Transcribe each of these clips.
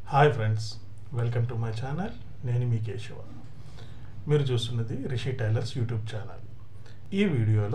hi friends welcome to my channel నేను మీ కేశవ మీరు చూస్తున్నది రిషి టైలర్స్ యూట్యూబ్ ఛానల్ ఈ వీడియోలో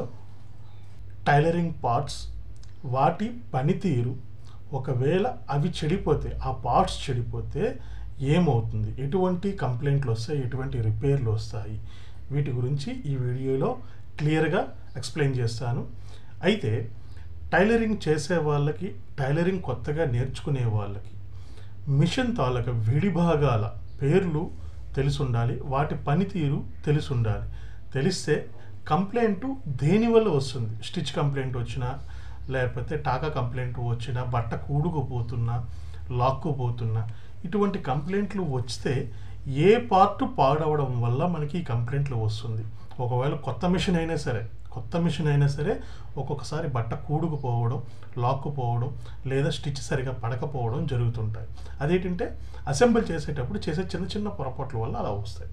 టైలరింగ్ పార్ట్స్ వాటి పనితీరు ఒకవేళ అవి చెడిపోతే ఆ పార్ట్స్ చెడిపోతే ఏమవుతుంది ఎటువంటి కంప్లైంట్లు వస్తాయి ఎటువంటి రిపేర్లు వస్తాయి వీటి గురించి ఈ వీడియోలో క్లియర్గా ఎక్స్ప్లెయిన్ చేస్తాను అయితే టైలరింగ్ చేసే వాళ్ళకి టైలరింగ్ కొత్తగా నేర్చుకునే వాళ్ళకి మిషన్ తాలూకా విడిభాగాల పేర్లు తెలిసి ఉండాలి వాటి పనితీరు తెలిసి ఉండాలి తెలిస్తే కంప్లైంట్ దేని వల్ల వస్తుంది స్టిచ్ కంప్లైంట్ వచ్చినా లేకపోతే టాకా కంప్లైంట్ వచ్చినా బట్ట కూడుకుపోతున్నా లాక్కుపోతున్నా ఇటువంటి కంప్లైంట్లు వస్తే ఏ పార్ట్ పాడవడం వల్ల మనకి ఈ కంప్లైంట్లు వస్తుంది ఒకవేళ కొత్త మిషన్ అయినా సరే కొత్త మిషన్ అయినా సరే ఒక్కొక్కసారి బట్ట కూడుకుపోవడం లాక్కుపోవడం లేదా స్టిచ్ సరిగా పడకపోవడం జరుగుతుంటాయి అదేంటంటే అసెంబుల్ చేసేటప్పుడు చేసే చిన్న చిన్న పొరపాట్ల వల్ల అలా వస్తాయి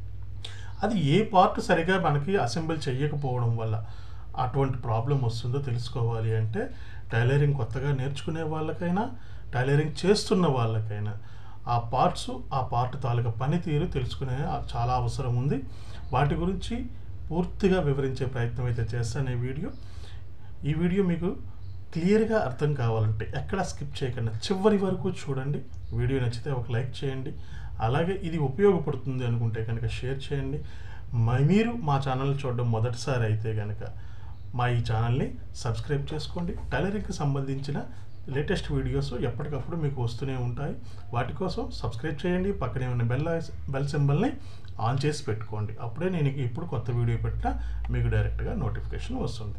అది ఏ పార్ట్ సరిగా మనకి అసెంబుల్ చేయకపోవడం వల్ల అటువంటి ప్రాబ్లం వస్తుందో తెలుసుకోవాలి అంటే టైలరింగ్ కొత్తగా నేర్చుకునే వాళ్ళకైనా టైలరింగ్ చేస్తున్న వాళ్ళకైనా ఆ పార్ట్స్ ఆ పార్ట్ తాలూకా పనితీరు తెలుసుకునే చాలా అవసరం ఉంది వాటి గురించి పూర్తిగా వివరించే ప్రయత్నం అయితే చేస్తాను ఈ వీడియో ఈ వీడియో మీకు క్లియర్గా అర్థం కావాలంటే ఎక్కడ స్కిప్ చేయకుండా చివరి వరకు చూడండి వీడియో నచ్చితే ఒక లైక్ చేయండి అలాగే ఇది ఉపయోగపడుతుంది అనుకుంటే కనుక షేర్ చేయండి మ- మీరు మా ఛానల్ చూడడం మొదటిసారి అయితే కనుక మా ఈ ఛానల్ని సబ్స్క్రైబ్ చేసుకోండి టైలరింగ్కి సంబంధించిన లేటెస్ట్ వీడియోస్ ఎప్పటికప్పుడు మీకు వస్తూనే ఉంటాయి వాటి కోసం సబ్స్క్రైబ్ చేయండి పక్కనే ఉన్న బెల్ ఐస్- బెల్ సింబల్ని ఆన్ చేసి పెట్టుకోండి అప్పుడే నేను ఇప్పుడు కొత్త వీడియో పెట్టినా మీకు డైరెక్ట్గా నోటిఫికేషన్ వస్తుంది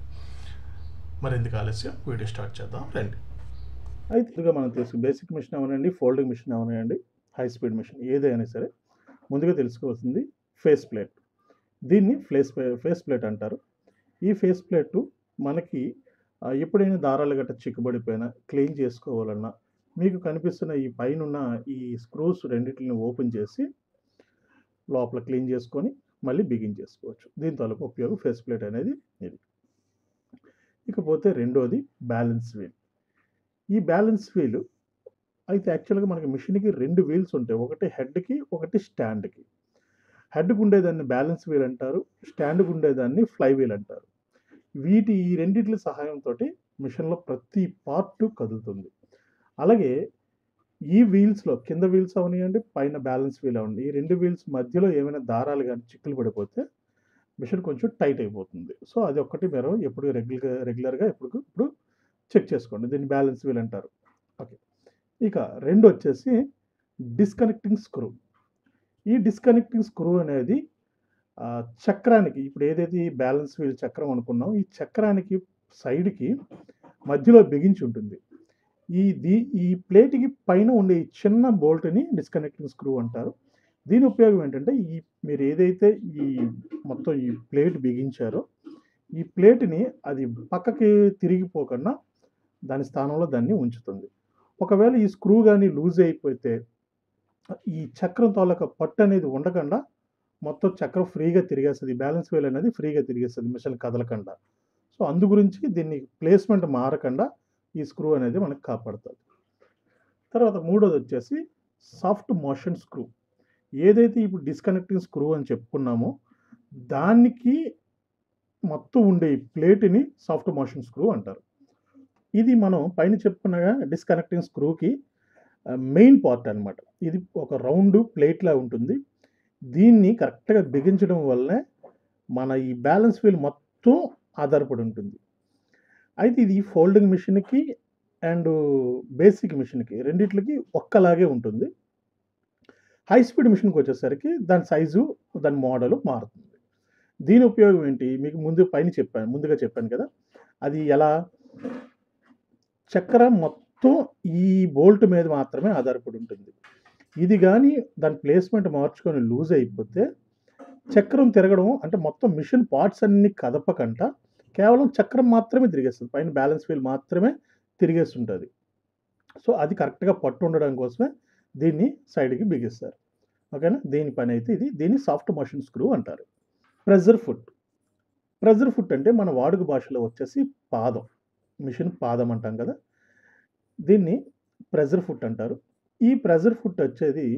మరి ఎందుకు ఆలస్యం వీడియో స్టార్ట్ చేద్దాం రండి అయితే ఇదిగా మనం తెలుసు బేసిక్ మిషన్ అవనండి ఫోల్డింగ్ మిషన్ అవనండి హై స్పీడ్ మిషన్ ఏదైనా సరే ముందుగా తెలుసుకోవాల్సింది ఫేస్ ప్లేట్ దీన్ని ఫ్లేస్ ఫేస్ ప్లేట్ అంటారు ఈ ఫేస్ ప్లేట్ మనకి ఆ, ఎప్పుడైనా దారాలు గట్ట చిక్కుబడిపోయినా క్లీన్ చేసుకోవాలన్నా మీకు కనిపిస్తున్న ఈ పైన ఉన్న ఈ స్క్రూస్ రెండింటిని ఓపెన్ చేసి లోపల క్లీన్ చేసుకొని మళ్ళీ బిగించేసుకోవచ్చు దీని తాలూకు ఉపయోగం ఫేస్ ప్లేట్ అనేది ఇది ఇకపోతే రెండోది బ్యాలెన్స్ వీల్ ఈ బ్యాలెన్స్ వీల్ అయితే యాక్చువల్గా మనకి మిషన్కి రెండు వీల్స్ ఉంటాయి ఒకటి హెడ్కి ఒకటి స్టాండ్కి హెడ్కి ఉండేదాన్ని బ్యాలెన్స్ వీల్ అంటారు స్టాండ్కి ఉండేదాన్ని ఫ్లై వీల్ అంటారు వీటి ఈ రెండిట్ల సహాయంతో మిషన్లో ప్రతి పార్ట్ కదులుతుంది అలాగే ఈ వీల్స్లో కింద వీల్స్ అవనివ్వండి పైన బ్యాలెన్స్ వీల్ అవ్వండి ఈ రెండు వీల్స్ మధ్యలో ఏమైనా దారాలు కానీ చిక్కులు పడిపోతే మిషన్ కొంచెం టైట్ అయిపోతుంది సో అది ఒక్కటి మీరు ఎప్పుడు రెగ్యులర్గా రెగ్యులర్గా ఎప్పుడు ఇప్పుడు చెక్ చేసుకోండి దీన్ని బ్యాలెన్స్ వీల్ అంటారు ఓకే ఇక రెండు వచ్చేసి డిస్కనెక్టింగ్ స్క్రూ ఈ డిస్కనెక్టింగ్ స్క్రూ అనేది ఆ, చక్రానికి ఇప్పుడు ఏదైతే ఈ బ్యాలెన్స్ వీల్ చక్రం అనుకున్నాం ఈ చక్రానికి సైడ్కి మధ్యలో బిగించి ఉంటుంది ఈ దీ ఈ ప్లేట్కి పైన ఉండే ఈ చిన్న బోల్ట్ని డిస్కనెక్టింగ్ స్క్రూ అంటారు దీని ఉపయోగం ఏంటంటే ఈ మీరు ఏదైతే ఈ మొత్తం ఈ ప్లేట్ బిగించారో ఈ ప్లేట్ని అది పక్కకి తిరిగిపోకుండా దాని స్థానంలో దాన్ని ఉంచుతుంది ఒకవేళ ఈ స్క్రూ కానీ లూజ్ అయిపోతే ఈ చక్రం తాలూకా పట్టు అనేది ఉండకుండా మొత్తం చక్రం ఫ్రీగా తిరిగేస్తుంది బ్యాలెన్స్ వేల్ అనేది ఫ్రీగా తిరిగేస్తుంది మిషన్ కదలకుండా సో అందు గురించి దీన్ని ప్లేస్మెంట్ మారకుండా ఈ స్క్రూ అనేది మనకు కాపాడుతుంది తర్వాత మూడోది వచ్చేసి సాఫ్ట్ మోషన్ స్క్రూ ఏదైతే ఇప్పుడు డిస్కనెక్టింగ్ స్క్రూ అని చెప్పుకున్నామో దానికి మొత్తం ఉండే ఈ ప్లేట్ని సాఫ్ట్ మోషన్ స్క్రూ అంటారు ఇది మనం పైన చెప్పుకున్నగా డిస్కనెక్టింగ్ స్క్రూకి మెయిన్ పార్ట్ అన్నమాట ఇది ఒక రౌండ్ ప్లేట్లా ఉంటుంది దీన్ని కరెక్ట్గా బిగించడం వల్లనే మన ఈ బ్యాలెన్స్ వీల్ మొత్తం ఆధారపడి ఉంటుంది అయితే ఇది ఫోల్డింగ్ మిషన్కి అండ్ బేసిక్ మిషన్కి రెండిట్లకి ఒక్కలాగే ఉంటుంది హై స్పీడ్ మిషన్కి వచ్చేసరికి దాని సైజు దాని మోడల్ మారుతుంది దీని ఉపయోగం ఏంటి మీకు ముందు పైన చెప్పాను ముందుగా చెప్పాను కదా అది ఎలా చక్రం మొత్తం ఈ బోల్ట్ మీద మాత్రమే ఆధారపడి ఉంటుంది ఇది కానీ దాని ప్లేస్మెంట్ మార్చుకొని లూజ్ అయిపోతే చక్రం తిరగడం అంటే మొత్తం మిషన్ పార్ట్స్ అన్ని కదపకుండా కేవలం చక్రం మాత్రమే తిరిగేస్తుంది పైన బ్యాలెన్స్ వీల్ మాత్రమే తిరిగేస్తుంటుంది సో అది కరెక్ట్గా పట్టు ఉండడం కోసమే దీన్ని సైడ్కి బిగిస్తారు ఓకేనా దీని పని అయితే ఇది దీన్ని సాఫ్ట్ మోషన్ స్క్రూ అంటారు ప్రెజర్ ఫుట్ ప్రెజర్ ఫుట్ అంటే మన వాడుక భాషలో వచ్చేసి పాదం మిషన్ పాదం అంటాం కదా దీన్ని ప్రెజర్ ఫుట్ అంటారు ఈ ప్రెజర్ ఫుట్ వచ్చేది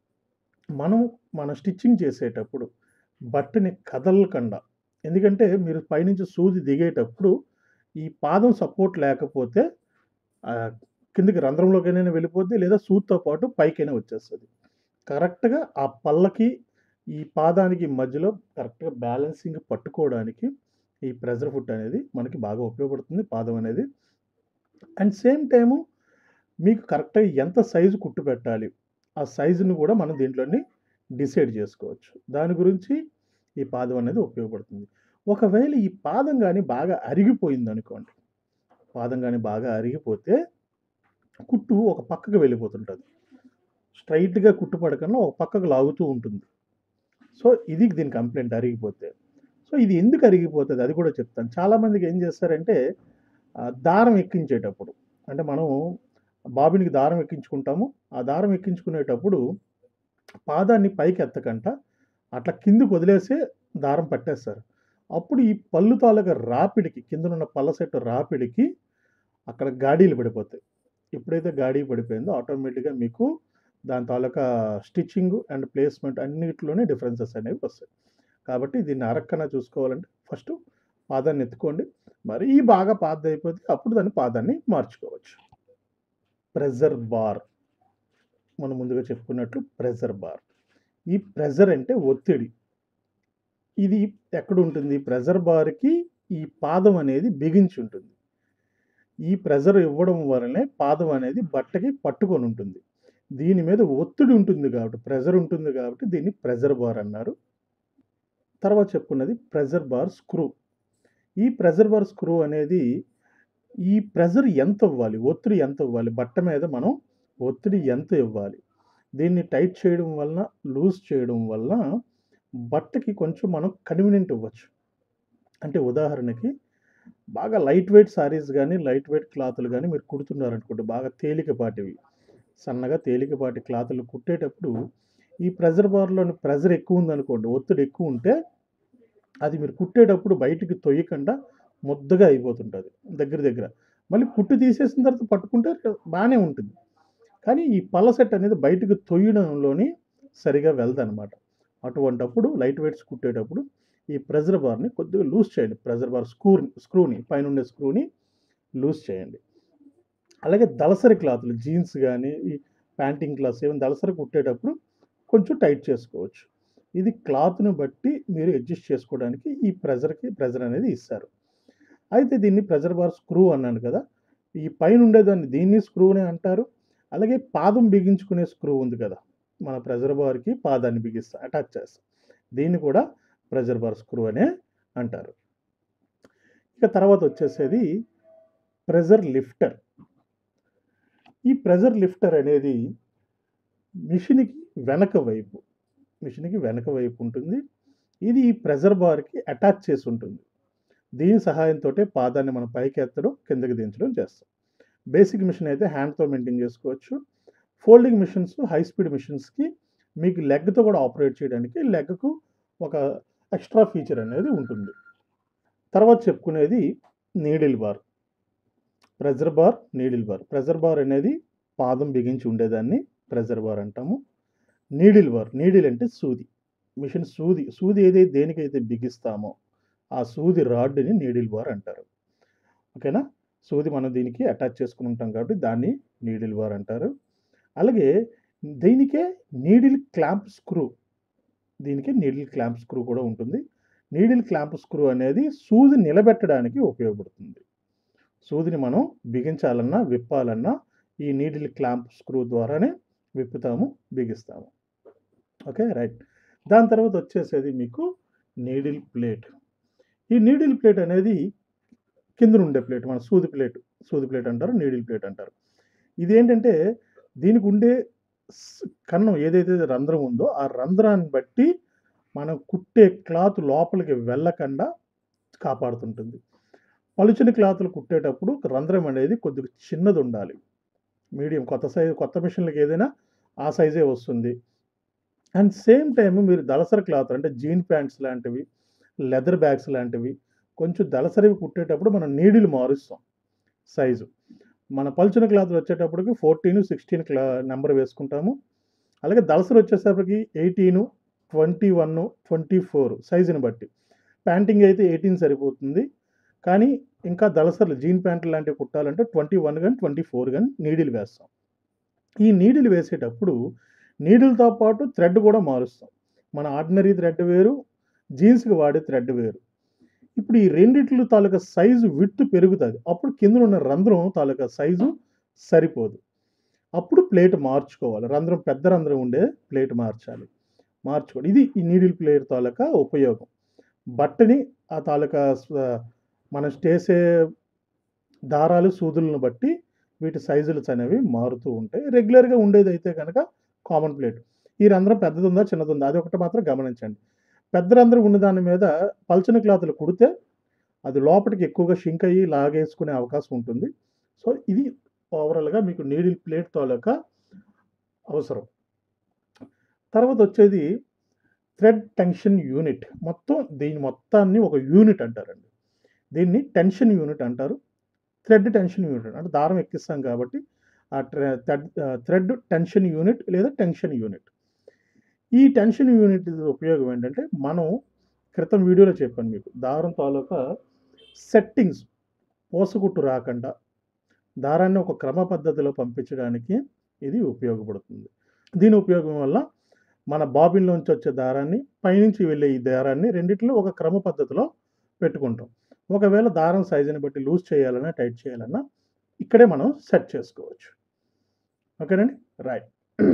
మనం మన స్టిచ్చింగ్ చేసేటప్పుడు బట్టని కదలకుండా ఎందుకంటే మీరు పైనుంచి సూది దిగేటప్పుడు ఈ పాదం సపోర్ట్ లేకపోతే ఆ, కిందకి రంధ్రంలోకైనా వెళ్ళిపోద్ది లేదా సూదితో పాటు పైకైనా వచ్చేస్తుంది కరెక్ట్గా ఆ పళ్ళకి ఈ పాదానికి మధ్యలో కరెక్ట్గా బ్యాలెన్సింగ్ పట్టుకోవడానికి ఈ ప్రెజర్ ఫుట్ అనేది మనకి బాగా ఉపయోగపడుతుంది పాదం అనేది అండ్ సేమ్ టైము మీకు కరెక్ట్గా ఎంత సైజు కుట్టు పెట్టాలి ఆ సైజుని కూడా మనం దీంట్లోని డిసైడ్ చేసుకోవచ్చు దాని గురించి ఈ పాదం అనేది ఉపయోగపడుతుంది ఒకవేళ ఈ పాదం కానీ బాగా అరిగిపోయింది అనుకోండి పాదం కానీ బాగా అరిగిపోతే కుట్టు ఒక పక్కకు వెళ్ళిపోతుంటుంది స్ట్రైట్గా కుట్టు పడకుండా ఒక పక్కకు లాగుతూ ఉంటుంది సో ఇది దీని కంప్లైంట్ అరిగిపోతే సో ఇది ఎందుకు అరిగిపోతుంది అది కూడా చెప్తాను చాలామందికి ఏం చేస్తారంటే ఆ, దారం ఎక్కించేటప్పుడు అంటే మనం బాబినికి దారం ఎక్కించుకుంటాము ఆ దారం ఎక్కించుకునేటప్పుడు పాదాన్ని పైకి ఎత్తకంట అట్లా కిందికి వదిలేసే దారం పట్టేస్తారు అప్పుడు ఈ పళ్ళు తాలూకా రాపిడికి కిందనున్న పళ్ళ సెట్ రాపిడికి అక్కడ గాడీలు పడిపోతాయి ఎప్పుడైతే గాడీ పడిపోయిందో ఆటోమేటిక్గా మీకు దాని తాలూకా స్టిచ్చింగ్ అండ్ ప్లేస్మెంట్ అన్నిటిలోనే డిఫరెన్సెస్ అనేవి వస్తాయి కాబట్టి దీన్ని అరక్కన చూసుకోవాలంటే ఫస్ట్ పాదాన్ని ఎత్తుకోండి మరీ బాగా పాద అయిపోతే అప్పుడు దాన్ని పాదాన్ని మార్చుకోవచ్చు ప్రెజర్ బార్ మనం ముందుగా చెప్పుకున్నట్లు ప్రెజర్ బార్ ఈ ప్రెజర్ అంటే ఒత్తిడి ఇది ఎక్కడ ఉంటుంది ప్రెజర్ బార్కి ఈ పాదం అనేది బిగించి ఉంటుంది ఈ ప్రెజర్ ఇవ్వడం వలనే పాదం అనేది బట్టకి పట్టుకొని ఉంటుంది దీని మీద ఒత్తిడి ఉంటుంది కాబట్టి ప్రెజర్ ఉంటుంది కాబట్టి దీన్ని ప్రెజర్ బార్ అన్నారు తర్వాత చెప్పుకున్నది ప్రెజర్ బార్ స్క్రూ ఈ ప్రెజర్ బార్ స్క్రూ అనేది ఈ ప్రెజర్ ఎంత ఇవ్వాలి ఒత్తిడి ఎంత ఇవ్వాలి బట్ట మీద మనం ఒత్తిడి ఎంత ఇవ్వాలి దీన్ని టైట్ చేయడం వలన లూజ్ చేయడం వలన బట్టకి కొంచెం మనం కన్వీనియంట్ ఇవ్వచ్చు అంటే ఉదాహరణకి బాగా లైట్ వెయిట్ సారీస్ కానీ లైట్ వెయిట్ క్లాతులు కానీ మీరు కుడుతున్నారనుకోండి బాగా తేలికపాటివి సన్నగా తేలికపాటి క్లాతులు కుట్టేటప్పుడు ఈ ప్రెజర్ బార్లోని ప్రెజర్ ఎక్కువ ఉందనుకోండి ఒత్తిడి ఎక్కువ ఉంటే అది మీరు కుట్టేటప్పుడు బయటికి తొయ్యకుండా ముద్దగా అయిపోతుంటుంది దగ్గర దగ్గర మళ్ళీ కుట్టు తీసేసిన తర్వాత పట్టుకుంటే బాగానే ఉంటుంది కానీ ఈ పళ్ళ సెట్ అనేది బయటకు తొయ్యడంలోని సరిగా వెళ్దనమాట అటువంటప్పుడు లైట్ వెయిట్స్ కుట్టేటప్పుడు ఈ ప్రెజర్ బార్ని కొద్దిగా లూజ్ చేయండి ప్రెజర్ బార్ స్క్రూ స్క్రూని పైన ఉండే స్క్రూని లూజ్ చేయండి అలాగే దళసరి క్లాత్లు జీన్స్ కానీ ఈ ప్యాంటింగ్ క్లాత్స్ ఏమైనా దళసరి కుట్టేటప్పుడు కొంచెం టైట్ చేసుకోవచ్చు ఇది క్లాత్ను బట్టి మీరు అడ్జస్ట్ చేసుకోవడానికి ఈ ప్రెజర్కి ప్రెజర్ అనేది ఇస్తారు అయితే దీన్ని ప్రెజర్ బార్ స్క్రూ అన్నాను కదా ఈ పైన ఉండేదాన్ని దీన్ని స్క్రూనే అంటారు అలాగే పాదం బిగించుకునే స్క్రూ ఉంది కదా మన ప్రెజర్ బార్కి పాదాన్ని బిగిస్తాం అటాచ్ చేస్తాం దీన్ని కూడా ప్రెజర్ బార్ స్క్రూ అనే అంటారు ఇక తర్వాత వచ్చేసేది ప్రెజర్ లిఫ్టర్ ఈ ప్రెజర్ లిఫ్టర్ అనేది మిషన్కి వెనక వైపు మిషన్కి వెనక వైపు ఉంటుంది ఇది ఈ ప్రెజర్ బార్కి అటాచ్ చేసి ఉంటుంది దీని సహాయంతో పాదాన్ని మనం పైకి ఎత్తడం కిందకి దించడం చేస్తాం బేసిక్ మిషన్ అయితే హ్యాండ్తో మెయింటైన్ చేసుకోవచ్చు ఫోల్డింగ్ మిషన్స్ హై స్పీడ్ మిషన్స్కి మీకు లెగ్తో కూడా ఆపరేట్ చేయడానికి లెగ్కు ఒక ఎక్స్ట్రా ఫీచర్ అనేది ఉంటుంది తర్వాత చెప్పుకునేది needle bar pressure bar needle bar pressure bar అనేది పాదం బిగించి ఉండేదాన్ని ప్రెజర్ బార్ అంటాము నీడిల్ బార్ నీడిల్ అంటే సూది మిషన్ సూది సూది ఏదైతే దేనికైతే బిగిస్తామో ఆ సూది రాడ్ని నీడిల్ బార్ అంటారు ఓకేనా సూది మనం దీనికి అటాచ్ చేసుకుని ఉంటాం కాబట్టి దాన్ని నీడిల్ బార్ అంటారు అలాగే దీనికే నీడిల్ క్లాంప్ స్క్రూ దీనికి నీడిల్ క్లాంప్ స్క్రూ కూడా ఉంటుంది నీడిల్ క్లాంప్ స్క్రూ అనేది సూది నిలబెట్టడానికి ఉపయోగపడుతుంది సూదిని మనం బిగించాలన్నా విప్పాలన్నా ఈ నీడిల్ క్లాంప్ స్క్రూ ద్వారానే విప్పుతాము బిగిస్తాము ఓకే రైట్ దాని తర్వాత వచ్చేసేది మీకు నీడిల్ ప్లేట్ ఈ నీడిల్ ప్లేట్ అనేది కింద ఉండే ప్లేట్ మన సూది ప్లేట్ సూది ప్లేట్ అంటారు నీడిల్ ప్లేట్ అంటారు ఇదేంటంటే దీనికి ఉండే స్- కన్నం ఏదైతే రంధ్రం ఉందో ఆ రంధ్రాన్ని బట్టి మనం కుట్టే క్లాత్ లోపలికి వెళ్ళకుండా కాపాడుతుంటుంది పలుచని క్లాతులు కుట్టేటప్పుడు రంధ్రం అనేది కొద్దిగా చిన్నది ఉండాలి మీడియం కొత్త సైజు కొత్త మిషన్లకి ఏదైనా ఆ సైజే వస్తుంది అండ్ సేమ్ టైం మీరు దళసరి క్లాత్ అంటే జీన్ ప్యాంట్స్ లాంటివి లెదర్ బ్యాగ్స్ లాంటివి కొంచెం దళసరివి కుట్టేటప్పుడు మనం నీడిలు మారుస్తాం సైజు మన పల్చిన క్లాత్లు వచ్చేటప్పటికి ఫోర్టీన్ సిక్స్టీన్ క్లా నెంబర్ వేసుకుంటాము అలాగే దళసలు వచ్చేసరికి eighteen twenty one twenty four సైజుని బట్టి ప్యాంటింగ్ అయితే ఎయిటీన్ సరిపోతుంది కానీ ఇంకా దళసర్లు జీన్ ప్యాంట్లు లాంటివి కుట్టాలంటే ట్వంటీ వన్ కానీ ట్వంటీ ఫోర్ కానీ నీడిల్ వేస్తాం ఈ నీడిల్ వేసేటప్పుడు నీడిల్తో పాటు థ్రెడ్ కూడా మారుస్తాం మన ఆర్డినరీ థ్రెడ్ వేరు జీన్స్కి వాడే థ్రెడ్ వేరు ఇప్పుడు ఈ రెండిట్లు తాలూకా సైజు విడ్త్ పెరుగుతుంది అప్పుడు కింద ఉన్న రంధ్రం తాలూకా సైజు సరిపోదు అప్పుడు ప్లేట్ మార్చుకోవాలి రంధ్రం పెద్ద రంధ్రం ఉండే ప్లేట్ మార్చాలి మార్చుకోవాలి ఇది ఈ నీడిల్ ప్లేట్ తాలూకా ఉపయోగం బట్టని ఆ తాలూకా స్వ- మనం చేసే దారాలు సూదులను బట్టి వీటి సైజులు అనేవి మారుతూ ఉంటాయి రెగ్యులర్గా ఉండేది అయితే కనుక కామన్ ప్లేట్ ఈ రంధ్రం పెద్దది ఉందా చిన్నది ఉందా అది ఒకటి మాత్రం గమనించండి పెద్ద రంధ్రం ఉన్న దాని మీద పల్చని క్లాతులు కుడితే అది లోపలికి ఎక్కువగా షింక్ అయ్యి లాగేసుకునే అవకాశం ఉంటుంది సో ఇది ఓవరాల్గా మీకు నీడిల్ ప్లేట్ తాలూకా అవసరం తర్వాత వచ్చేది థ్రెడ్ టెన్షన్ యూనిట్ మొత్తం దీని మొత్తాన్ని ఒక యూనిట్ అంటారండి దీన్ని టెన్షన్ యూనిట్ అంటారు థ్రెడ్ టెన్షన్ యూనిట్ అంటే దారం ఎక్కిస్తాం కాబట్టి ఆ థ్రెడ్ థ్రెడ్ టెన్షన్ యూనిట్ లేదా టెన్షన్ యూనిట్ ఈ టెన్షన్ యూనిట్ ఉపయోగం ఏంటంటే మనం క్రితం వీడియోలో చెప్పాను మీకు దారం తాలూకా సెట్టింగ్స్ పోసగుట్టు రాకుండా దారాన్ని ఒక క్రమ పద్ధతిలో పంపించడానికి ఇది ఉపయోగపడుతుంది దీని ఉపయోగం వల్ల మన బాబిన్లోంచి వచ్చే దారాన్ని పైనుంచి వెళ్ళే ఈ దారాన్ని రెండిట్లో ఒక క్రమ పద్ధతిలో పెట్టుకుంటాం ఒకవేళ దారం సైజుని బట్టి లూజ్ చేయాలన్నా టైట్ చేయాలన్నా ఇక్కడే మనం సెట్ చేసుకోవచ్చు ఓకేనండి రైట్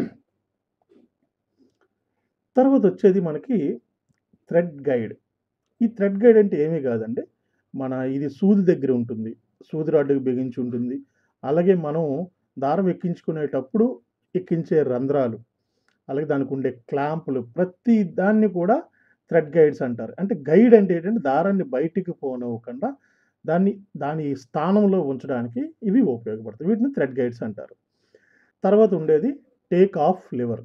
తర్వాత వచ్చేది మనకి థ్రెడ్ గైడ్ ఈ థ్రెడ్ గైడ్ అంటే ఏమీ కాదండి మన ఇది సూది దగ్గర ఉంటుంది సూది రాడ్డుకి బిగించి ఉంటుంది అలాగే మనం దారం ఎక్కించుకునేటప్పుడు ఎక్కించే రంధ్రాలు అలాగే దానికి ఉండే క్లాంపులు ప్రతి దాన్ని కూడా థ్రెడ్ గైడ్స్ అంటారు అంటే గైడ్ అంటే ఏంటంటే దారాన్ని బయటికి పోనివ్వకుండా దాన్ని దాని స్థానంలో ఉంచడానికి ఇవి ఉపయోగపడతాయి వీటిని థ్రెడ్ గైడ్స్ అంటారు తర్వాత ఉండేది take off lever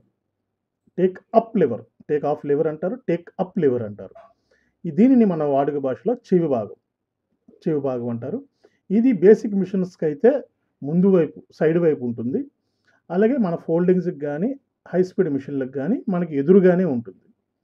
take up lever take off lever అంటారు టేక్ అప్ లివర్ అంటారు ఈ దీనిని మన వాడుక భాషలో చెవి భాగం చెవి భాగం అంటారు ఇది బేసిక్ మిషన్స్కి అయితే ముందు వైపు సైడ్ వైపు ఉంటుంది అలాగే మన ఫోల్డింగ్స్కి కానీ హై స్పీడ్ మిషన్లకు కానీ మనకి ఎదురుగానే ఉంటుంది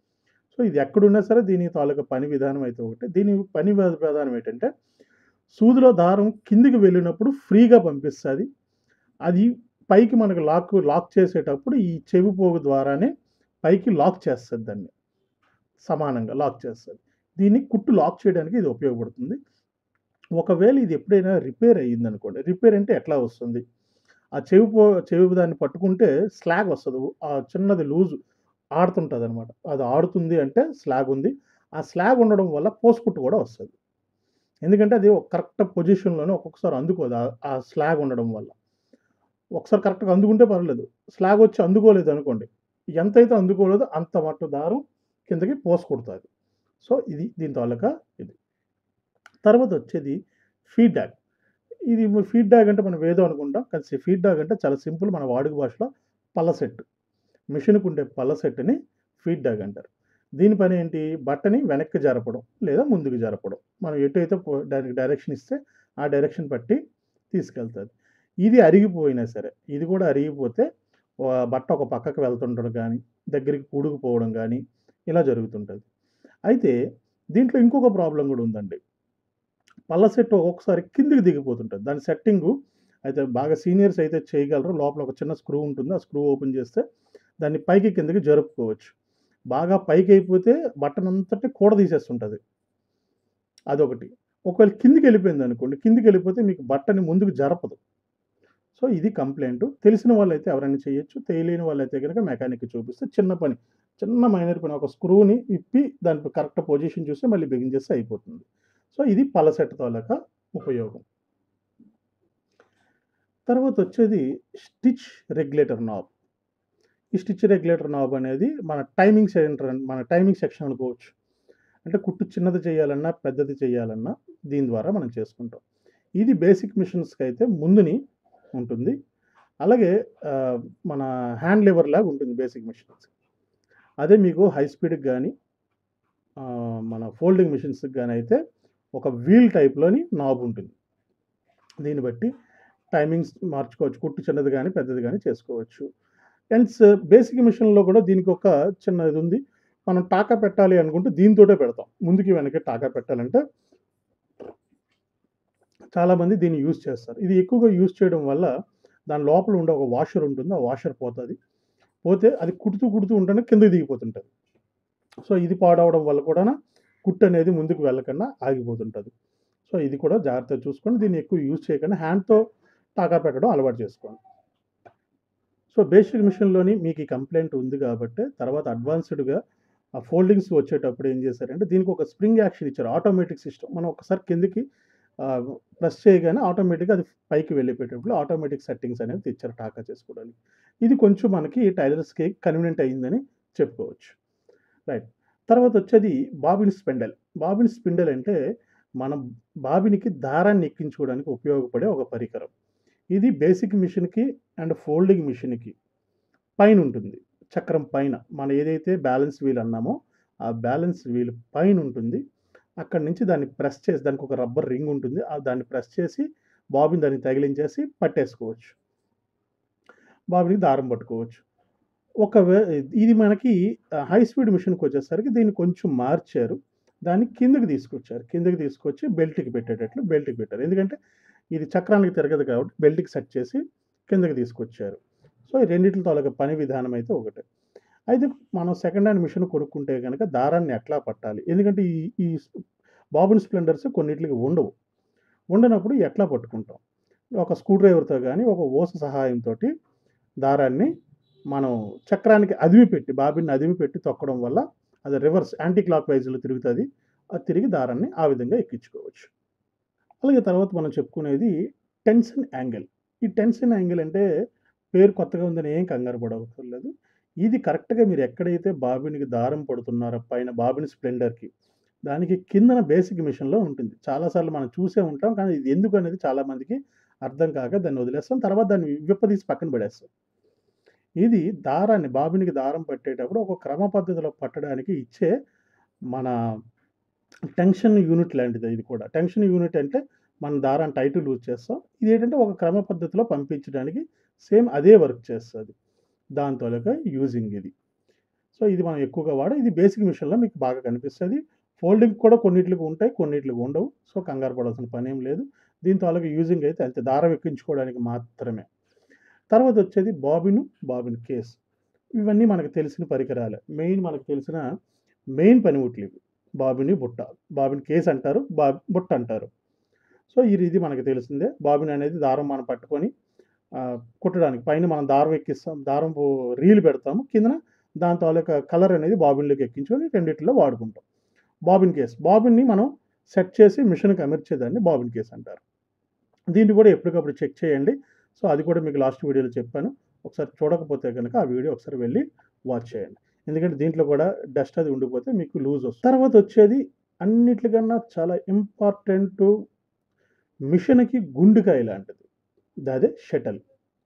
సో ఇది ఎక్కడున్నా సరే దీని తాలూకా పని విధానం అయితే ఒకటి దీని పని విధా- విధానం ఏంటంటే సూదిలో దారం కిందికి వెళ్ళినప్పుడు ఫ్రీగా పంపిస్తుంది అది పైకి మనకు లాక్ లాక్ చేసేటప్పుడు ఈ చెవి పోగు ద్వారానే పైకి లాక్ చేస్తుంది దాన్ని సమానంగా లాక్ చేస్తుంది దీన్ని కుట్టు లాక్ చేయడానికి ఇది ఉపయోగపడుతుంది ఒకవేళ ఇది ఎప్పుడైనా రిపేర్ అయ్యింది అనుకోండి రిపేర్ అంటే ఎట్లా వస్తుంది ఆ చెవి పో చెవి దాన్ని పట్టుకుంటే స్లాగ్ వస్తుంది ఆ చిన్నది లూజ్ ఆడుతుంటుంది అనమాట అది ఆడుతుంది అంటే స్లాగ్ ఉంది ఆ స్లాగ్ ఉండడం వల్ల పోసుకుట్టు కూడా వస్తుంది ఎందుకంటే అది ఒక కరెక్ట్ పొజిషన్లోనే ఒక్కొక్కసారి అందుకోదు ఆ- ఆ స్లాగ్ ఉండడం వల్ల ఒకసారి కరెక్ట్గా అందుకుంటే పర్లేదు స్లాగ్ వచ్చి అందుకోలేదు అనుకోండి ఎంతైతే అందుకోలేదో అంత మట్టు దారం కిందకి పోసుకొడుతుంది సో ఇది దీని తాలూకా ఇది తర్వాత వచ్చేది ఫీడ్బ్యాక్ ఇది ఫీడ్బ్యాక్ అంటే మనం ఏదో అనుకుంటాం కానీ ఫీడ్బ్యాక్ అంటే చాలా సింపుల్ మన వాడుక భాషలో పల్ల సెట్ మిషన్కు ఉండే పల్ల సెట్ని ఫీడ్బ్యాక్ అంటారు దీని పని ఏంటి బట్టని వెనక్కి జరపడం లేదా ముందుకు జరపడం మనం ఎటైతే పో- దానికి డైరెక్షన్ ఇస్తే ఆ డైరెక్షన్ పట్టి తీసుకెళ్తుంది ఇది అరిగిపోయినా సరే ఇది కూడా అరిగిపోతే ఆ బట్ట ఒక పక్కకు వెళ్తుండడం కానీ దగ్గరికి కూడుకుపోవడం కానీ ఇలా జరుగుతుంటుంది అయితే దీంట్లో ఇంకొక ప్రాబ్లం కూడా ఉందండి పళ్ళ సెట్ ఒక్కొక్కసారి కిందికి దిగిపోతుంటుంది దాని సెట్టింగు అయితే బాగా సీనియర్స్ అయితే చేయగలరు లోపల ఒక చిన్న స్క్రూ ఉంటుంది ఆ స్క్రూ ఓపెన్ చేస్తే దాన్ని పైకి కిందకి జరుపుకోవచ్చు బాగా పైకి అయిపోతే బట్టన్ అంతటి కూడ తీసేస్తుంటుంది అదొకటి ఒకవేళ కిందికి వెళ్ళిపోయింది అనుకోండి కిందికి వెళ్ళిపోతే మీకు బట్టని ముందుకు జరపదు సో ఇది కంప్లైంట్ తెలిసిన వాళ్ళైతే ఎవరైనా చేయొచ్చు తెలియని వాళ్ళైతే కనుక మెకానిక్కి చూపిస్తే చిన్న పని చిన్న మైనర్ పని ఒక స్క్రూని ఇప్పి దాని కరెక్ట్ పొజిషన్ చూస్తే మళ్ళీ బిగించేస్తే అయిపోతుంది సో ఇది పలసెట్ తాలూకా ఉపయోగం తర్వాత వచ్చేది స్టిచ్ రెగ్యులేటర్ నాబ్ ఈ స్టిచ్ రెగ్యులేటర్ నాబ్ అనేది మన టైమింగ్ సెంటర్ మన టైమింగ్ సెక్షన్ అనుకోవచ్చు అంటే కుట్టు చిన్నది చేయాలన్నా పెద్దది చేయాలన్నా దీని ద్వారా మనం చేసుకుంటాం ఇది బేసిక్ మిషన్స్కి అయితే ముందుని ఉంటుంది అలాగే ఆ, మన హ్యాండ్ లివర్ లాగా ఉంటుంది బేసిక్ మిషన్స్ అదే మీకు హై స్పీడ్కి కానీ మన ఫోల్డింగ్ మిషన్స్కి కానీ అయితే ఒక వీల్ టైప్లోని నాబ్ ఉంటుంది దీన్ని బట్టి టైమింగ్స్ మార్చుకోవచ్చు కుట్టు చిన్నది కానీ పెద్దది కానీ చేసుకోవచ్చు అండ్ బేసిక్ మిషన్లో కూడా దీనికి ఒక చిన్న ఇది ఉంది మనం టాకా పెట్టాలి అనుకుంటే దీంతోటే పెడతాం ముందుకి వెనక్కి టాకా పెట్టాలంటే చాలామంది దీన్ని యూజ్ చేస్తారు ఇది ఎక్కువగా యూజ్ చేయడం వల్ల దాని లోపల ఉండే ఒక వాషర్ ఉంటుంది ఆ వాషర్ పోతుంది పోతే అది కుడుతూ కుడుతూ ఉంటేనే కిందకి దిగిపోతుంటుంది సో ఇది పాడవడం వల్ల కూడా కుట్టు అనేది ముందుకు వెళ్ళకుండా ఆగిపోతుంటుంది సో ఇది కూడా జాగ్రత్తగా చూసుకొని దీన్ని ఎక్కువ యూజ్ చేయకుండా హ్యాండ్తో టాకా పెట్టడం అలవాటు చేసుకోండి సో బేసిక్ మిషన్లోని మీకు ఈ కంప్లైంట్ ఉంది కాబట్టి తర్వాత అడ్వాన్స్డ్గా ఆ ఫోల్డింగ్స్ వచ్చేటప్పుడు ఏం చేశారంటే దీనికి ఒక స్ప్రింగ్ యాక్షన్ ఇచ్చారు ఆటోమేటిక్ సిస్టమ్ మనం ఒకసారి కిందకి ప్రెస్ చేయగానే ఆటోమేటిక్గా అది పైకి వెళ్ళిపోయేటప్పుడు ఆటోమేటిక్ సెట్టింగ్స్ అనేవి తెచ్చారు టాకా చేసుకోవడానికి ఇది కొంచెం మనకి టైలర్స్కి కన్వీనియంట్ అయ్యిందని చెప్పుకోవచ్చు రైట్ తర్వాత వచ్చేది బాబిన్ స్పెండల్ బాబిన్ స్పిండల్ అంటే మనం బాబినికి దారాన్ని ఎక్కించుకోవడానికి ఉపయోగపడే ఒక పరికరం ఇది బేసిక్ మిషన్కి అండ్ ఫోల్డింగ్ మిషన్కి పైన ఉంటుంది చక్రం పైన మనం ఏదైతే బ్యాలెన్స్ వీల్ అన్నామో ఆ బ్యాలెన్స్ వీల్ పైన ఉంటుంది అక్కడి నుంచి దాన్ని ప్రెస్ చేసి దానికి ఒక రబ్బర్ రింగ్ ఉంటుంది ఆ దాన్ని ప్రెస్ చేసి బాబిని దాన్ని తగిలించేసి పట్టేసుకోవచ్చు బాబినికి దారం పట్టుకోవచ్చు ఒకవే ఇది మనకి హై స్పీడ్ మిషన్కి వచ్చేసరికి దీన్ని కొంచెం మార్చారు దాన్ని కిందకి తీసుకొచ్చారు కిందకి తీసుకొచ్చి బెల్ట్కి పెట్టేటట్లు బెల్ట్కి పెట్టారు ఎందుకంటే ఇది చక్రానికి తిరగదు కాబట్టి బెల్ట్కి సెట్ చేసి కిందకి తీసుకొచ్చారు సో ఈ రెండింటితో అలాగ పని విధానం అయితే ఒకటే అయితే మనం సెకండ్ హ్యాండ్ మిషన్ కొనుక్కుంటే కనుక దారాన్ని ఎట్లా పట్టాలి ఎందుకంటే ఈ ఈ బాబున్ స్ప్లెండర్స్ కొన్నిటికి ఉండవు ఉండనప్పుడు ఎట్లా పట్టుకుంటాం ఒక స్క్రూ డ్రైవర్తో కానీ ఒక ఓస సహాయంతో దారాన్ని మనం చక్రానికి అదిమి పెట్టి బాబిన్ని అదిమి పెట్టి తొక్కడం వల్ల అది రివర్స్ యాంటీ క్లాక్ వైజ్లో తిరుగుతుంది అది తిరిగి దారాన్ని ఆ విధంగా ఎక్కించుకోవచ్చు అలాగే తర్వాత మనం చెప్పుకునేది టెన్షన్ యాంగిల్ ఈ టెన్షన్ యాంగిల్ అంటే పేరు కొత్తగా ఉందని ఏం కంగారు పడవక్కర్లేదు ఇది కరెక్ట్గా మీరు ఎక్కడైతే బాబినికి దారం పడుతున్నారో పైన బాబిని స్ప్లెండర్కి దానికి కిందన బేసిక్ మిషన్లో ఉంటుంది చాలాసార్లు మనం చూసే ఉంటాం కానీ ఇది ఎందుకు అనేది చాలామందికి అర్థం కాక దాన్ని వదిలేస్తాం తర్వాత దాన్ని విప్పదీసి పక్కన పడేస్తాం ఇది దారాన్ని బాబినికి దారం పట్టేటప్పుడు ఒక క్రమ పద్ధతిలో పట్టడానికి ఇచ్చే మన టెన్షన్ యూనిట్ లాంటిది ఇది కూడా టెన్షన్ యూనిట్ అంటే మన దారాన్ని టైట్ లూజ్ చేస్తాం ఇది ఏంటంటే ఒక క్రమ పద్ధతిలో పంపించడానికి సేమ్ అదే వర్క్ చేస్తుంది దాంతో యూజింగ్ ఇది సో ఇది మనం ఎక్కువగా వాడ ఇది బేసిక్ మిషన్లో మీకు బాగా కనిపిస్తుంది ఫోల్డింగ్ కూడా కొన్నిట్లకు ఉంటాయి కొన్నిట్లకు ఉండవు సో కంగారు పడాల్సిన పని ఏం లేదు దీంతో అలాగే యూజింగ్ అయితే అంతే దారం ఎక్కించుకోవడానికి మాత్రమే తర్వాత వచ్చేది బాబిన్ బాబిన్ కేస్ ఇవన్నీ మనకు తెలిసిన పరికరాలే మెయిన్ మనకు తెలిసిన మెయిన్ పనిముట్లు ఇవి బాబిని బుట్ట బాబిన్ కేస్ అంటారు బా బుట్ట అంటారు సో ఇది ఇది మనకు తెలిసిందే బాబిన్ అనేది దారం మనం పట్టుకొని కుట్టడానికి పైన మనం దారం ఎక్కిస్తాం దారం రీల్ పెడతాము కిందన దాని తాలూకా కలర్ అనేది బాబిన్లోకి ఎక్కించుకొని రెండిట్లో వాడుకుంటాం బాబిన్ కేస్ బాబిన్ని మనం సెట్ చేసి మిషన్కి అమర్చేదాన్ని బాబిన్ కేస్ అంటారు దీన్ని కూడా ఎప్పటికప్పుడు చెక్ చేయండి సో అది కూడా మీకు లాస్ట్ వీడియోలో చెప్పాను ఒకసారి చూడకపోతే కనుక ఆ వీడియో ఒకసారి వెళ్ళి వాచ్ చేయండి ఎందుకంటే దీంట్లో కూడా డస్ట్ అది ఉండిపోతే మీకు లూజ్ వస్తుంది తర్వాత వచ్చేది అన్నిటికన్నా చాలా ఇంపార్టెంట్ మిషన్కి గుండెకాయ లాంటిది అదే షటిల్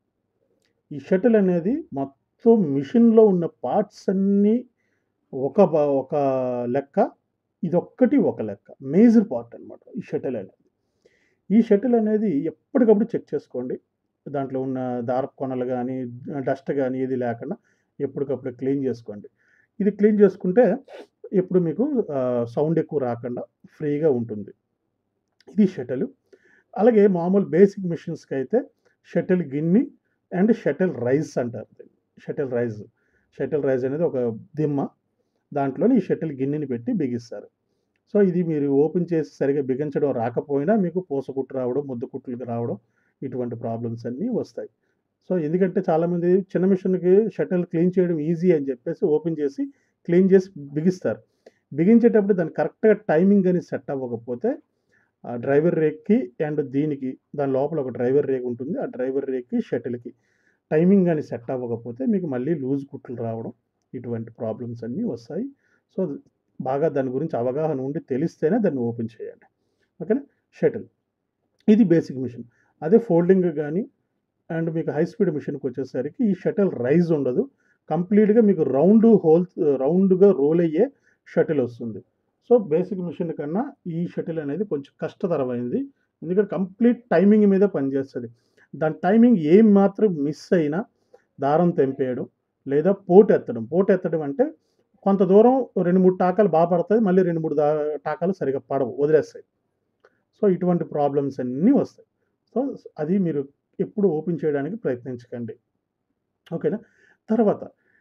ఈ షటిల్ అనేది మొత్తం మిషన్లో ఉన్న పార్ట్స్ అన్నీ ఒక ఒక లెక్క ఇదొక్కటి ఒక లెక్క మేజర్ పార్ట్ అనమాట ఈ షటిల్ అనేది ఈ షటిల్ అనేది ఎప్పటికప్పుడు చెక్ చేసుకోండి దాంట్లో ఉన్న దారపు కొనలు కానీ డస్ట్ కానీ ఏది లేకుండా ఎప్పటికప్పుడు క్లీన్ చేసుకోండి ఇది క్లీన్ చేసుకుంటే ఎప్పుడు మీకు సౌండ్ ఎక్కువ రాకుండా ఫ్రీగా ఉంటుంది ఇది షటిల్ అలాగే మామూలు బేసిక్ మిషన్స్కి అయితే షటిల్ గిన్నె అండ్ షటిల్ రైస్ అంటారు షటిల్ రైస్ షటిల్ రైస్ అనేది ఒక దిమ్మ దాంట్లోని ఈ షటిల్ గిన్నెని పెట్టి బిగిస్తారు సో ఇది మీరు ఓపెన్ చేసి సరిగా బిగించడం రాకపోయినా మీకు పూసకుట్టు రావడం ముద్ద కుట్లకు రావడం ఇటువంటి ప్రాబ్లమ్స్ అన్నీ వస్తాయి సో ఎందుకంటే చాలామంది చిన్న మిషన్కి షటిల్ క్లీన్ చేయడం ఈజీ అని చెప్పేసి ఓపెన్ చేసి క్లీన్ చేసి బిగిస్తారు బిగించేటప్పుడు దాన్ని కరెక్ట్గా టైమింగ్ అని సెట్ అవ్వకపోతే ఆ డ్రైవర్ రేక్కి అండ్ దీనికి దాని లోపల ఒక డ్రైవర్ రేక్ ఉంటుంది ఆ డ్రైవర్ రేక్కి షటిల్కి టైమింగ్ అని సెట్ అవ్వకపోతే మీకు మళ్ళీ లూజ్ కుట్లు రావడం ఇటువంటి ప్రాబ్లమ్స్ అన్నీ వస్తాయి సో బాగా దాని గురించి అవగాహన ఉండి తెలిస్తేనే దాన్ని ఓపెన్ చేయండి ఓకేనా షటిల్ ఇది బేసిక్ మిషన్ అదే ఫోల్డింగ్ కానీ అండ్ మీకు హై స్పీడ్ మిషన్కి వచ్చేసరికి ఈ షటిల్ రైజ్ ఉండదు కంప్లీట్గా మీకు రౌండ్ హోల్ రౌండ్గా రోల్ అయ్యే షటిల్ వస్తుంది సో బేసిక్ మిషన్ కన్నా ఈ షటిల్ అనేది కొంచెం కష్టతరమైంది ఎందుకంటే కంప్లీట్ టైమింగ్ మీద పనిచేస్తుంది దాని టైమింగ్ ఏం మాత్రం మిస్ అయినా దారం తెంపేయడం లేదా పోటు ఎత్తడం పోటు ఎత్తడం అంటే కొంత దూరం రెండు మూడు టాకాలు బాగా పడతాయి మళ్ళీ రెండు మూడు దా టాకాలు సరిగా పడవు వదిలేస్తాయి సో ఇటువంటి ప్రాబ్లమ్స్ అన్నీ వస్తాయి సో అది మీరు ఎప్పుడు ఓపెన్ చేయడానికి ప్రయత్నించకండి ఓకేనా తర్వాత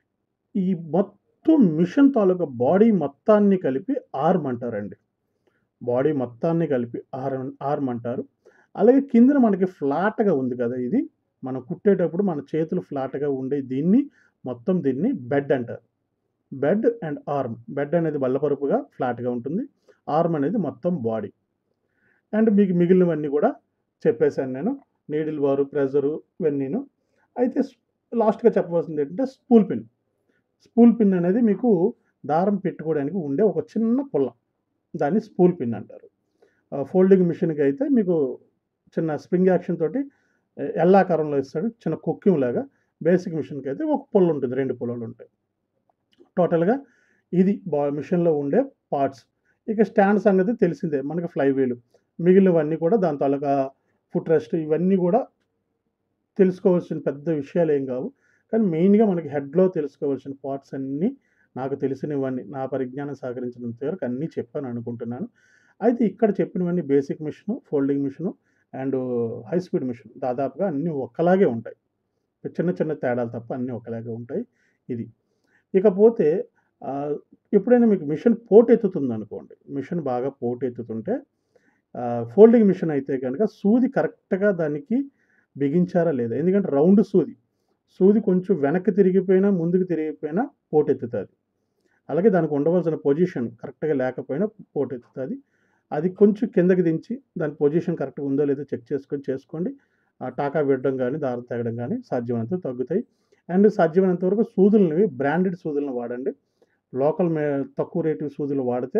ఈ మొత్తం మిషన్ తాలూకా బాడీ మొత్తాన్ని కలిపి ఆర్మ్ అంటారండి బాడీ మొత్తాన్ని కలిపి ఆర్మ్ ఆర్మ్ అంటారు అలాగే కిందన మనకి ఫ్లాట్గా ఉంది కదా ఇది మనం కుట్టేటప్పుడు మన చేతులు ఫ్లాట్గా ఉండే దీన్ని మొత్తం దీన్ని బెడ్ అంటారు బెడ్ అండ్ ఆర్మ్ బెడ్ అనేది బల్లపరుపుగా ఫ్లాట్గా ఉంటుంది ఆర్మ్ అనేది మొత్తం బాడీ అండ్ మీకు మిగిలినవన్నీ కూడా చెప్పేశాను నేను నీడిల్ వారు ప్రెజరు ఇవన్నీను అయితే లాస్ట్గా చెప్పవలసింది ఏంటంటే స్పూల్ పిన్ స్పూల్ పిన్ అనేది మీకు దారం పెట్టుకోవడానికి ఉండే ఒక చిన్న పుల్ల దాన్ని స్పూల్ పిన్ అంటారు ఫోల్డింగ్ మిషన్కి అయితే మీకు చిన్న స్ప్రింగ్ యాక్షన్ తోటి ఎల్లాకారంలో ఇస్తాడు చిన్న కుక్కిం లాగా బేసిక్ మిషన్కి అయితే ఒక పుల్ల ఉంటుంది రెండు పుల్లలు ఉంటాయి టోటల్గా ఇది బా మిషన్లో ఉండే పార్ట్స్ ఇక స్టాండ్ సంగతి తెలిసిందే మనకి ఫ్లై వీలు మిగిలినవన్నీ కూడా దాని తాలూకా ఫుట్ రెస్ట్ ఇవన్నీ కూడా తెలుసుకోవాల్సిన పెద్ద విషయాలు ఏం కావు కానీ మెయిన్గా మనకి హెడ్లో తెలుసుకోవాల్సిన పార్ట్స్ అన్నీ నాకు తెలిసినవన్నీ నా పరిజ్ఞానం సహకరించినంత వరకు అన్నీ చెప్పాను అనుకుంటున్నాను అయితే ఇక్కడ చెప్పినవన్నీ basic machine folding machine and high speed machine దాదాపుగా అన్నీ ఒకలాగే ఉంటాయి చిన్న చిన్న తేడాలు తప్ప అన్నీ ఒకలాగే ఉంటాయి ఇది ఇకపోతే ఎప్పుడైనా మీకు మిషన్ పోటెత్తుతుంది అనుకోండి మిషన్ బాగా పోటెత్తుతుంటే ఫోల్డింగ్ మిషన్ అయితే కనుక సూది కరెక్ట్గా దానికి బిగించారా లేదా ఎందుకంటే రౌండ్ సూది సూది కొంచెం వెనక్కి తిరిగిపోయినా ముందుకు తిరిగిపోయినా పోటెత్తుతుంది అలాగే దానికి ఉండవలసిన పొజిషన్ కరెక్ట్గా లేకపోయినా పోటెత్తుతుంది అది కొంచెం కిందకి దించి దాని పొజిషన్ కరెక్ట్గా ఉందో లేదో చెక్ చేసుకొని చేసుకోండి ఆ టాకా పెట్టడం కానీ దారం తెగడం కానీ సాధ్యమైనంత తగ్గుతాయి అండ్ సాధ్యమైనంత వరకు సూదులని బ్రాండెడ్ సూదులను వాడండి లోకల్ మే తక్కువ రేటు సూదులు వాడితే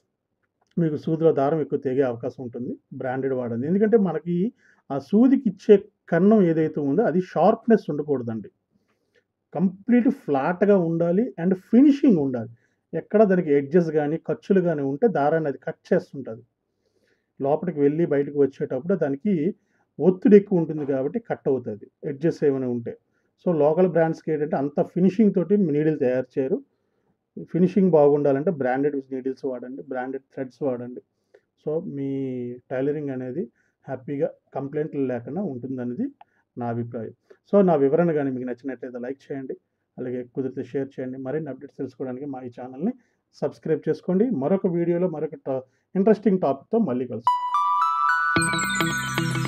మీకు సూదిలో దారం ఎక్కువ తెగే అవకాశం ఉంటుంది బ్రాండెడ్ వాడండి ఎందుకంటే మనకి ఆ సూదికి ఇచ్చే కన్నం ఏదైతే ఉందో అది షార్ప్నెస్ ఉండకూడదండి కంప్లీట్ ఫ్లాట్గా ఉండాలి అండ్ ఫినిషింగ్ ఉండాలి ఎక్కడ దానికి ఎడ్జెస్ కానీ ఖర్చులు కానీ ఉంటే దారాన్ని అది కట్ చేస్తుంటుంది లోపలికి వెళ్ళి బయటకు వచ్చేటప్పుడు దానికి ఒత్తిడి ఎక్కువ ఉంటుంది కాబట్టి కట్ అవుతుంది ఎడ్జెస్ ఏమైనా ఉంటే సో లోకల్ బ్రాండ్స్కి ఏంటంటే అంత ఫినిషింగ్ తోటి నీడిల్ తయారు చేయరు ఫినిషింగ్ బాగుండాలంటే బ్రాండెడ్ నీడిల్స్ వాడండి బ్రాండెడ్ థ్రెడ్స్ వాడండి సో మీ టైలరింగ్ అనేది హ్యాపీగా కంప్లైంట్లు లేకుండా ఉంటుందనేది నా అభిప్రాయం సో నా వివరణ కానీ మీకు నచ్చినట్లయితే లైక్ చేయండి అలాగే కుదిరితే షేర్ చేయండి మరిన్ని అప్డేట్స్ తెలుసుకోవడానికి మా ఈ ఛానల్ని సబ్స్క్రైబ్ చేసుకోండి మరొక వీడియోలో మరొక ఇంట్రెస్టింగ్ టాపిక్తో మళ్ళీ కలుస్తాం